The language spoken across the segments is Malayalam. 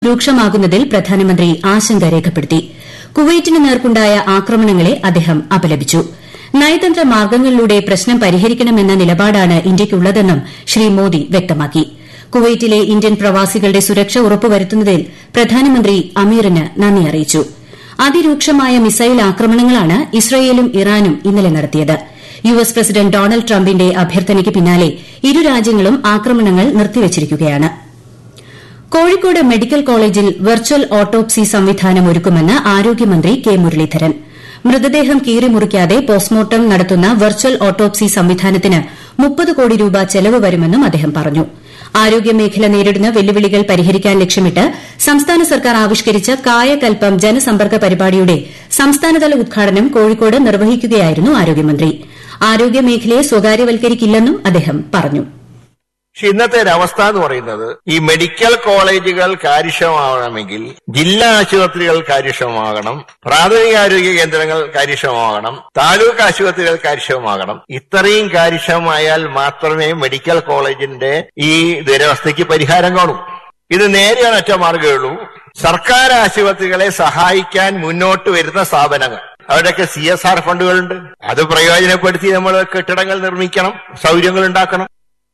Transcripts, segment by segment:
രൂക്ഷമാകുന്നതിൽ പ്രധാനമന്ത്രി ആശങ്ക രേഖപ്പെടുത്തി കുവൈറ്റിന് നേർക്കുണ്ടായ ആക്രമണങ്ങളെ അദ്ദേഹം അപലപിച്ചു നയതന്ത്ര മാർഗ്ഗങ്ങളിലൂടെ പ്രശ്നം പരിഹരിക്കണമെന്ന നിലപാടാണ് ഇന്ത്യയ്ക്കുള്ളതെന്നും ശ്രീ മോദി വ്യക്തമാക്കി കുവൈറ്റിലെ ഇന്ത്യൻ പ്രവാസികളുടെ സുരക്ഷ ഉറപ്പുവരുത്തുന്നതിൽ പ്രധാനമന്ത്രി അമീറിന് നന്ദി അറിയിച്ചു അതിരൂക്ഷമായ മിസൈൽ ആക്രമണങ്ങളാണ് ഇസ്രയേലും ഇറാനും ഇന്നലെ നടത്തിയത് യു എസ് പ്രസിഡന്റ് ഡൊണാൾഡ് ട്രംപിന്റെ അഭ്യർത്ഥനയ്ക്ക് പിന്നാലെ ഇരു രാജ്യങ്ങളും ആക്രമണങ്ങൾ നിർത്തിവച്ചിരിക്കുകയാണ് കോഴിക്കോട് മെഡിക്കൽ കോളേജിൽ വെർച്വൽ ഓട്ടോപ്സി സംവിധാനം ഒരുക്കുമെന്ന് ആരോഗ്യമന്ത്രി കെ മുരളീധരൻ മൃതദേഹം കീറിമുറിക്കാതെ പോസ്റ്റ്മോർട്ടം നടത്തുന്ന വെർച്വൽ ഓട്ടോപ്സി സംവിധാനത്തിന് മുപ്പത് കോടി രൂപ ചെലവ് വരുമെന്നും അദ്ദേഹം പറഞ്ഞു ആരോഗ്യമേഖല നേരിടുന്ന വെല്ലുവിളികൾ പരിഹരിക്കാൻ ലക്ഷ്യമിട്ട് സംസ്ഥാന സർക്കാർ ആവിഷ്കരിച്ച കായകൽപ്പം ജനസമ്പർക്ക പരിപാടിയുടെ സംസ്ഥാനതല ഉദ്ഘാടനം കോഴിക്കോട് നിർവഹിക്കുകയായിരുന്നു ആരോഗ്യമന്ത്രി ആരോഗ്യമേഖലയെ സ്വകാര്യവൽക്കരിക്കില്ലെന്നും അദ്ദേഹം പറഞ്ഞു പക്ഷെ ഇന്നത്തെ ഒരു അവസ്ഥ എന്ന് പറയുന്നത് ഈ മെഡിക്കൽ കോളേജുകൾ കാര്യക്ഷമമാകണമെങ്കിൽ ജില്ലാ ആശുപത്രികൾ കാര്യക്ഷമമാകണം പ്രാഥമികാരോഗ്യ കേന്ദ്രങ്ങൾ കാര്യക്ഷമമാകണം താലൂക്ക് ആശുപത്രികൾ കാര്യക്ഷമമാകണം ഇത്രയും കാര്യക്ഷമമായാൽ മാത്രമേ മെഡിക്കൽ കോളേജിന്റെ ഈ ദുരവസ്ഥയ്ക്ക് പരിഹാരം കാണൂ ഇത് നേരെ ഒറ്റ മാർഗ്ഗമേ സർക്കാർ ആശുപത്രികളെ സഹായിക്കാൻ മുന്നോട്ട് വരുന്ന സ്ഥാപനങ്ങൾ അവിടെയൊക്കെ സി എസ് ആർ ഫണ്ടുകളുണ്ട് അത് പ്രയോജനപ്പെടുത്തി നമ്മൾ കെട്ടിടങ്ങൾ നിർമ്മിക്കണം സൗകര്യങ്ങൾ ഉണ്ടാക്കണം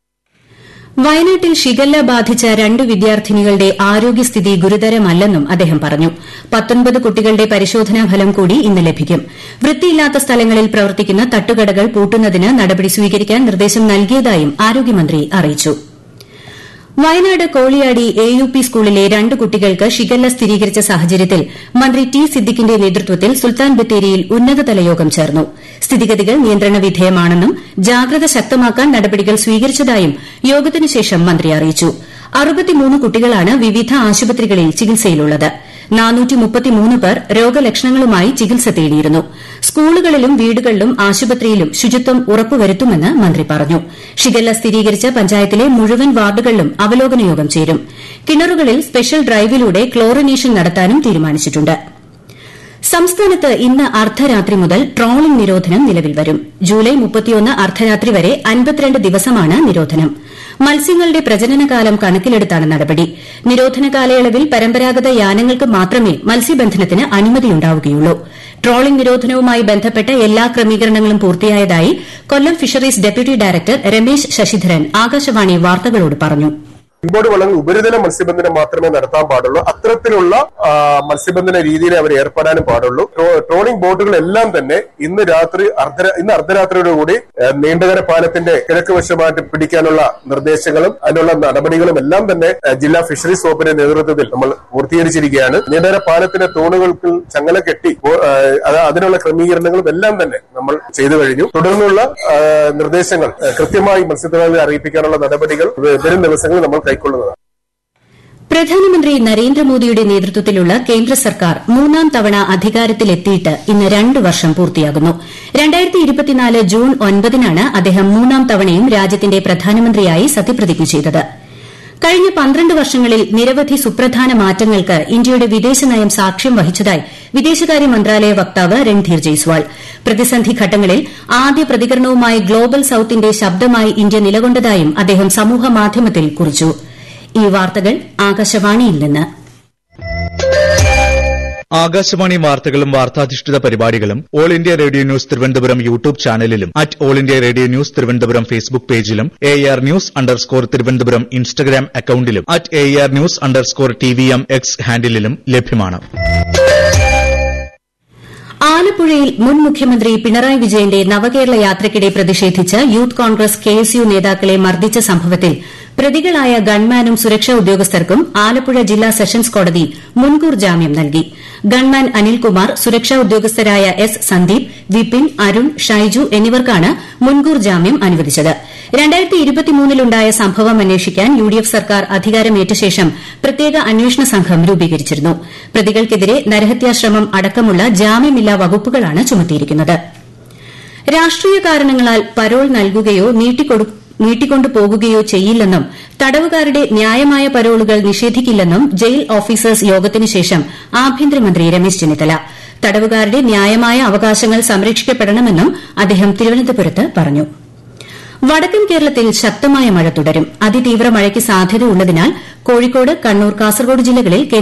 വയനാട്ടിൽ ഷിഗല്ല ബാധിച്ച രണ്ട് വിദ്യാർത്ഥിനികളുടെ ആരോഗ്യസ്ഥിതി ഗുരുതരമല്ലെന്നും അദ്ദേഹം പറഞ്ഞു പത്തൊൻപത് കുട്ടികളുടെ പരിശോധനാ ഫലം കൂടി ഇന്ന് ലഭിക്കും വൃത്തിയില്ലാത്ത സ്ഥലങ്ങളിൽ പ്രവർത്തിക്കുന്ന തട്ടുകടകൾ പൂട്ടുന്നതിന് നടപടി സ്വീകരിക്കാൻ നിർദ്ദേശം നൽകിയതായും ആരോഗ്യമന്ത്രി അറിയിച്ചു Wayanad Koliyadi A U P സ്കൂളിലെ രണ്ട് കുട്ടികൾക്ക് ഷിഗല്ല സ്ഥിരീകരിച്ച സാഹചര്യത്തിൽ മന്ത്രി ടി സിദ്ദിഖിന്റെ നേതൃത്വത്തിൽ സുൽത്താൻ ബത്തേരിയിൽ ഉന്നതതല യോഗം ചേർന്നു സ്ഥിതിഗതികൾ നിയന്ത്രണ വിധേയമാണെന്നും ജാഗ്രത ശക്തമാക്കാൻ നടപടികൾ സ്വീകരിച്ചതായും യോഗത്തിനു ശേഷം മന്ത്രി അറിയിച്ചു അറുപത്തിമൂന്ന് കുട്ടികളാണ് വിവിധ ആശുപത്രികളിൽ ചികിത്സയിലുള്ളത് പേർ രോഗലക്ഷണങ്ങളുമായി ചികിത്സ തേടിയിരുന്നു സ്കൂളുകളിലും വീടുകളിലും ആശുപത്രിയിലും ശുചിത്വം ഉറപ്പുവരുത്തുമെന്ന് മന്ത്രി പറഞ്ഞു ഷിഗല്ല സ്ഥിരീകരിച്ച പഞ്ചായത്തിലെ മുഴുവൻ വാർഡുകളിലും അവലോകന യോഗം ചേരും കിണറുകളിൽ സ്പെഷ്യൽ ഡ്രൈവിലൂടെ ക്ലോറിനേഷൻ നടത്താനും തീരുമാനിച്ചിട്ടുണ്ട് സംസ്ഥാനത്ത് ഇന്ന് അർദ്ധരാത്രി മുതൽ ട്രോളിംഗ് നിരോധനം നിലവിൽ വരും ജൂലൈ അർദ്ധരാത്രി വരെ അൻപത്തിരണ്ട് ദിവസമാണ് നിരോധനം മത്സ്യങ്ങളുടെ പ്രജനനകാലം കണക്കിലെടുത്താണ് നടപടി നിരോധന കാലയളവിൽ പരമ്പരാഗത യാനങ്ങൾക്ക് മാത്രമേ മത്സ്യബന്ധനത്തിന് അനുമതിയുണ്ടാവുകയുള്ളൂ ട്രോളിംഗ് നിരോധനവുമായി ബന്ധപ്പെട്ട എല്ലാ ക്രമീകരണങ്ങളും പൂർത്തിയായതായി Kollam fisheries deputy director Ramesh Sasidharan Akashvani വാർത്തകളോട് പറഞ്ഞു ഇമ്പോർട്ട് വള്ളങ്ങൾ ഉപരിതല മത്സ്യബന്ധനം മാത്രമേ നടത്താൻ പാടുള്ളൂ അത്തരത്തിലുള്ള മത്സ്യബന്ധന രീതിയിൽ അവർ ഏർപ്പെടാനും പാടുള്ളൂ ട്രോളിംഗ് ബോട്ടുകളെല്ലാം തന്നെ ഇന്ന് രാത്രി അർദ്ധ ഇന്ന് അർദ്ധരാത്രിയോടുകൂടി നീണ്ടകര പാലത്തിന്റെ കിഴക്ക് വശമായിട്ട് പിടിക്കാനുള്ള നിർദ്ദേശങ്ങളും അതിനുള്ള നടപടികളും എല്ലാം തന്നെ ജില്ലാ ഫിഷറീസ് വകുപ്പിന്റെ നേതൃത്വത്തിൽ നമ്മൾ പൂർത്തീകരിച്ചിരിക്കുകയാണ് നീണ്ടകര പാലത്തിന്റെ തൂണുകൾക്ക് ചങ്ങല കെട്ടി അതിനുള്ള ക്രമീകരണങ്ങളും എല്ലാം തന്നെ നമ്മൾ ചെയ്തു കഴിഞ്ഞു തുടർന്നുള്ള നിർദ്ദേശങ്ങൾ കൃത്യമായി മത്സ്യത്തൊഴിലാളികളെ അറിയിപ്പിക്കാനുള്ള നടപടികൾ വരും ദിവസങ്ങളിൽ നമ്മൾ കൈക്കൊള്ളുന്നതാണ് പ്രധാനമന്ത്രി നരേന്ദ്രമോദിയുടെ നേതൃത്വത്തിലുള്ള കേന്ദ്ര സർക്കാർ മൂന്നാം തവണ അധികാരത്തിലെത്തിയിട്ട് ഇന്ന് രണ്ട് വർഷം പൂർത്തിയാകുന്നു ജൂൺ ഒൻപതിനാണ് അദ്ദേഹം മൂന്നാം തവണയും രാജ്യത്തിന്റെ പ്രധാനമന്ത്രിയായി സത്യപ്രതിജ്ഞ ചെയ്തത് കഴിഞ്ഞ പന്ത്രണ്ട് വർഷങ്ങളിൽ നിരവധി സുപ്രധാന മാറ്റങ്ങൾക്ക് ഇന്ത്യയുടെ വിദേശനയം സാക്ഷ്യം വഹിച്ചതായി വിദേശകാര്യ മന്ത്രാലയ വക്താവ് രൺധീർ ജയ്സ്വാൾ പ്രതിസന്ധി ഘട്ടങ്ങളിൽ ആദ്യ പ്രതികരണവുമായി ഗ്ലോബൽ സൌത്തിന്റെ ശബ്ദമായി ഇന്ത്യ നിലകൊണ്ടതായും അദ്ദേഹം സമൂഹമാധ്യമത്തിൽ കുറിച്ചു ഈ വാർത്തകൾ ആകാശവാണിയിൽ നിന്ന് ആകാശവാണി വാർത്തകളും വാർത്താധിഷ്ഠിത പരിപാടികളും all India radio news Thiruvananthapuram YouTube ചാനലിലും at all India radio news Thiruvananthapuram Facebook പേജിലും A R news underscore Thiruvananthapuram Instagram അക്കൌണ്ടിലും at A R news underscore T V M X ഹാൻഡിലും ലഭ്യമാണ് ആലപ്പുഴയിൽ മുൻ മുഖ്യമന്ത്രി പിണറായി വിജയന്റെ നവകേരള യാത്രയ്ക്കിടെ പ്രതിഷേധിച്ച് യൂത്ത് കോൺഗ്രസ് കെഎസ്യു നേതാക്കളെ മർദ്ദിച്ച സംഭവത്തിൽ പ്രതികളായ ഗൺമാനും സുരക്ഷാ ഉദ്യോഗസ്ഥർക്കും ആലപ്പുഴ ജില്ലാ സെഷൻസ് കോടതി മുൻകൂർ ജാമ്യം നൽകി ഗൺമാൻ അനിൽകുമാർ സുരക്ഷാ ഉദ്യോഗസ്ഥരായ എസ് സന്ദീപ് വിപിൻ അരുൺ ഷൈജു എന്നിവർക്കാണ് മുൻകൂർ ജാമ്യം അനുവദിച്ചത് ലുണ്ടായ സംഭവം അന്വേഷിക്കാൻ യുഡിഎഫ് സർക്കാർ അധികാരമേറ്റ ശേഷം പ്രത്യേക അന്വേഷണ സംഘം രൂപീകരിച്ചിരുന്നു പ്രതികൾക്കെതിരെ നരഹത്യാശ്രമം അടക്കമുള്ള ജാമ്യമില്ലാ വകുപ്പുകളാണ് ചുമത്തിയിരിക്കുന്നത് രാഷ്ട്രീയ കാരണങ്ങളാൽ പരോൾ നൽകുകയോ നീട്ടിക്കൊണ്ടു പോകുകയോ ചെയ്യില്ലെന്നും തടവുകാരുടെ ന്യായമായ പരോളുകൾ നിഷേധിക്കില്ലെന്നും ജയിൽ ഓഫീസേഴ്സ് യോഗത്തിനു ശേഷം ആഭ്യന്തരമന്ത്രി രമേശ് ചെന്നിത്തല തടവുകാരുടെ ന്യായമായ അവകാശങ്ങൾ സംരക്ഷിക്കപ്പെടണമെന്നും അദ്ദേഹം തിരുവനന്തപുരത്ത് പറഞ്ഞു വടക്കൻ കേരളത്തിൽ ശക്തമായ മഴ തുടരും അതിതീവ്ര മഴയ്ക്ക് സാധ്യതയുള്ളതിനാൽ കോഴിക്കോട് കണ്ണൂർ കാസർഗോഡ് ജില്ലകളിൽ